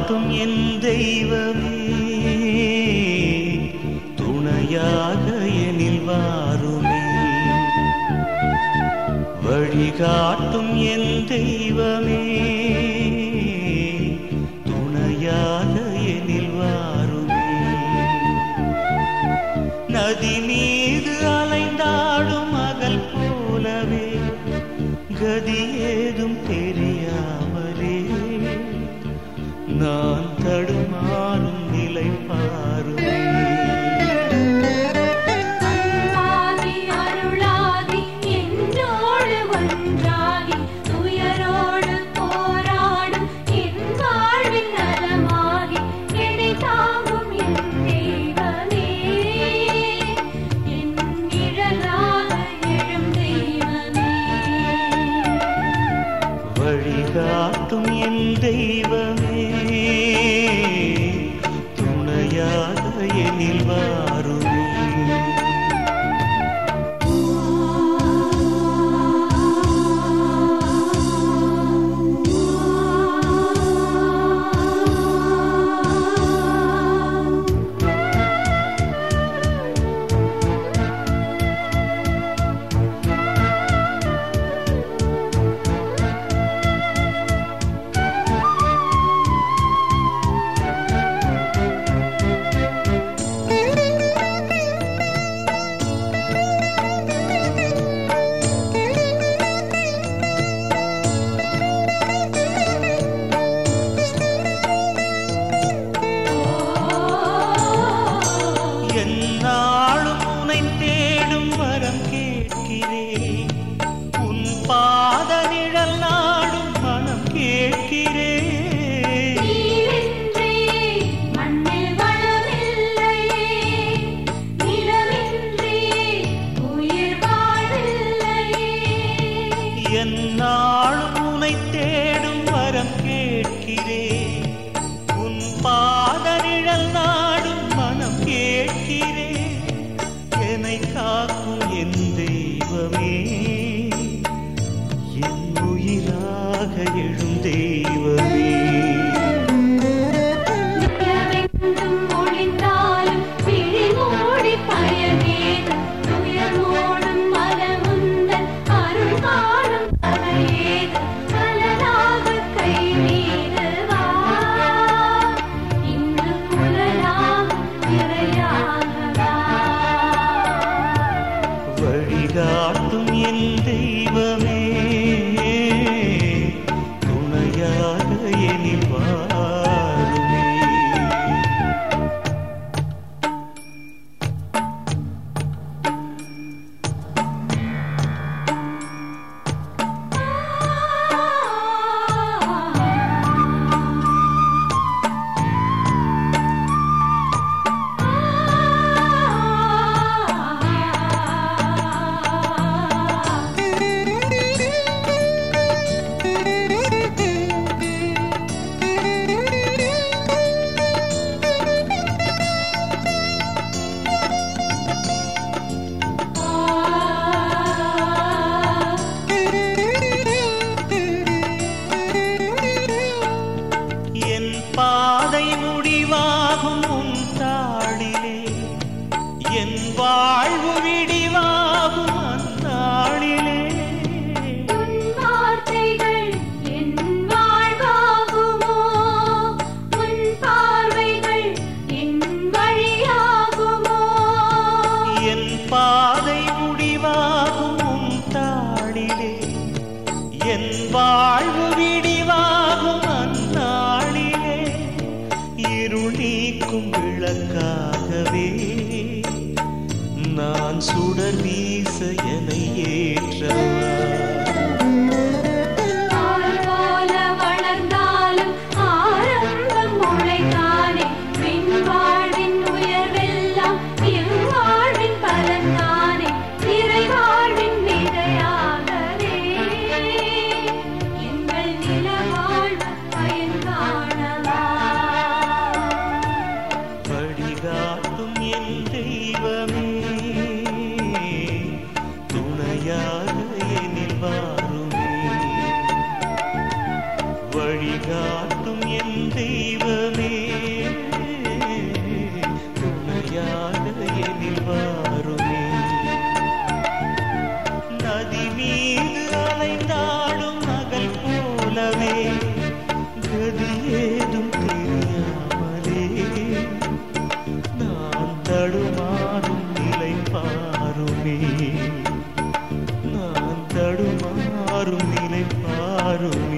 வழிகாட்டும் என் தெய்வமே துணையாக எனில் வாருமே வழிகாட்டும் என் தெய்வமே துணையாக எனில் வாருமே நதி மீது அலைந்தாடும் மகள் போலவே கதி ஏதும் தெரியாமலே நான் தடுமாறும் நிலை பாருமே அன்பாகி அருளாகி என்னோடு ஒன்றாகி துயரோடு போராடும் என் வாழ்வின் நலமாகி என்னை தாங்கும் என் தெய்வமே என் நிழலாக எழும் தெய்வமே வழிகாட்டும் என் தெய்வமே துணையாக எனில் வாருமே என்னாலும் உனை தேடும் வரம் கேட்கிறேன் உன் பாத நிழல் நாடும் மனம் கேட்கிறேன் நீரின்றி மண்ணில் வளமில்லையே நிலவின்றி உயிர் வாழில்லையே என்னாலும் உனை தேடும் வரம் கேட்கிறேன் உன் பாத நிழல் நாடும் மனம் கேட்கிறேன் என்னை காக்கும் என் தெய்வமே என் உயிராக எழும் தெய்வமே நிலவெங்கும் ஒளிந்தாலும் விழி மூடி பயனேது துயர் மூடும் மனமுந்தன் அருள் காணும் தலையேது கலனாக கை மீது வா இன்று புலனாக இறையாக வா வழிகாட்டும் என் தெய்வமே துணையாக எனில் வாருமே என் பாதை முடிவாகும் உன் தாளிலே என் வாழ்வு விடிவாகும் அந்நாளிலே உன் வார்த்தைகள் என் வாழ்வாகுமோ உன் பார்வைகள் என் வழியாகுமோ என் பாதை முடிவாகும் உன் தாளிலே என் வாழ்வு விடிவாகும் அந்நாளிலே இருள் நீக்கும் விளக்காகவே நான் சுடர் வீச என ஏற்றவா பால் போல வளர்ந்தாலும் ஆரம்பம் முளைத்தானே பின் வாழ்வின் உயர்வெல்லாம் என் வாழ்வின் பலன்தானே திரை வாழ்வின் விதையாகவே எங்கள் நில வாழ்வு பயன் காணவா வழிகாட்டும் என் தெய்வமே வரும்